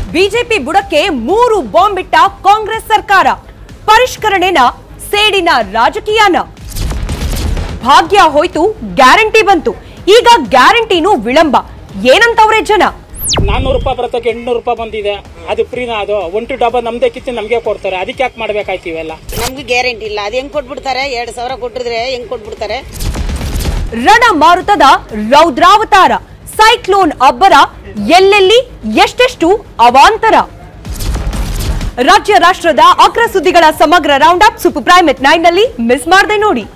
BJP ಬುಡಕ್ಕೆ ಮೂರು bomb ಇಟ್ಟ ಕಾಂಗ್ರೆಸ್ ಸರ್ಕಾರ ಪರಿಷ್ಕರಣೆನ ಸೇಡಿನ ರಾಜಕೀಯನ ಭಾಗ್ಯ ಹೋಯ್ತು ಗ್ಯಾರಂಟಿ ಬಂತು ಈಗ ಗ್ಯಾರಂಟಿನೂ ವಿಳಂಬ ಏನಂತವ್ರೆ ಜನ ನಾನ್ನೂರು ರೂಪಾಯಿ ಬರೋದಕ್ಕೆ ಎಂಟ್ನೂರು ರೂಪಾಯಿ ಬಂದಿದೆ ಅದು ಫ್ರೀನಾ ಅದು ಒಂಟು ಡಬ್ಬ ನಮ್ದೇ ಕಿತ್ತು ನಮಗೆ ಕೊಡ್ತಾರೆ ಅದಕ್ಕೆ ಯಾಕೆ ಮಾಡ್ಬೇಕಾಯ್ತು ಇವೆಲ್ಲ ನಮ್ಗೆ ಗ್ಯಾರಂಟಿ ಇಲ್ಲ ಅದು ಹೆಂಗ್ ಕೊಟ್ಬಿಡ್ತಾರೆ ಎರಡ್ ಸಾವಿರ ಕೊಟ್ಟಿದ್ರೆ ಹೆಂಗ್ ಕೊಟ್ಬಿಡ್ತಾರೆ ರಣ ಮಾರುತದ ರೌದ್ರಾವತಾರ ಸೈಕ್ಲೋನ್ ಅಬ್ಬರ ಎಲ್ಲೆಲ್ಲಿ ಎಷ್ಟೆಷ್ಟು ಅವಾಂತರ ರಾಜ್ಯ ರಾಷ್ಟ್ರದ ಅಗ್ರ ಸುದ್ದಿಗಳ ಸಮಗ್ರ round up super prime at nine ನಲ್ಲಿ ಮಿಸ್ ಮಾಡದೆ ನೋಡಿ